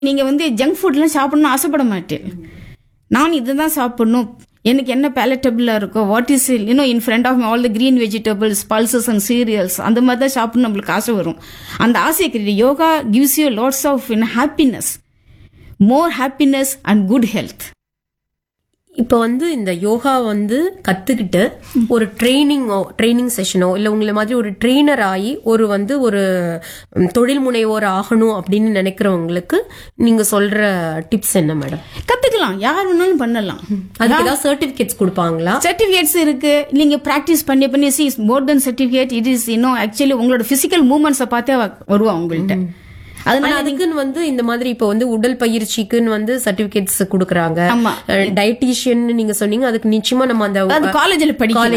நீங்க வந்து ஜங்க் ஃபுட்லாம் சாப்பிடணும்னு ஆசைப்பட மாட்டேன் நான் இதுதான் சாப்பிடணும் எனக்கு என்ன பேலட்டபிளா இருக்கோ what is you know in front of all the green vegetables pulses and cereals அந்த மாதிரி தான் சாப்பிடணும் நம்மளுக்கு ஆசை வரும் அந்த ஆசையை கிடையாது yoga gives you lots of in happiness more happiness and good health இப்போ வந்து இந்த யோகா வந்து கத்துக்கிட்டு ஒரு ட்ரைனிங்கோ ட்ரைனிங் செஷனோ இல்ல உங்களை மாதிரி ஒரு ட்ரெயினர் ஆகி ஒரு வந்து ஒரு ம், தொழில் முனைவோர் ஆகணும் அப்படின்னு நினைக்கிறவங்களுக்கு நீங்க சொல்ற டிப்ஸ் என்ன மேடம் கத்துக்கலாம் யார் வேணாலும் பண்ணலாம் அதுக்கு ஏதாவது சர்டிபிகேட்ஸ் கொடுப்பாங்களா சர்டிபிகேட்ஸ் இருக்கு நீங்க பிராக்டிஸ் பண்ணி பண்ணி see more then certificate it is இன்னும் ஆக்சுவலி உங்களோட பிசிக்கல் மூவ்மெண்ட்ஸை பார்த்தே அவ- வருவா உங்கள்கிட்ட அதனால ஆனா அதுக்குன்னு வந்து இந்த மாதிரி இப்போ வந்து உடல் பயிற்சிக்குன்னு வந்து சர்டிபிகேட்ஸ் கொடுக்கறாங்க ஆமா. டயட்டீஷியன் நீங்க சொன்னீங்க அதுக்கு நிச்சயமா நம்ம அந்த அது காலேஜ்ல படிக்கலாம்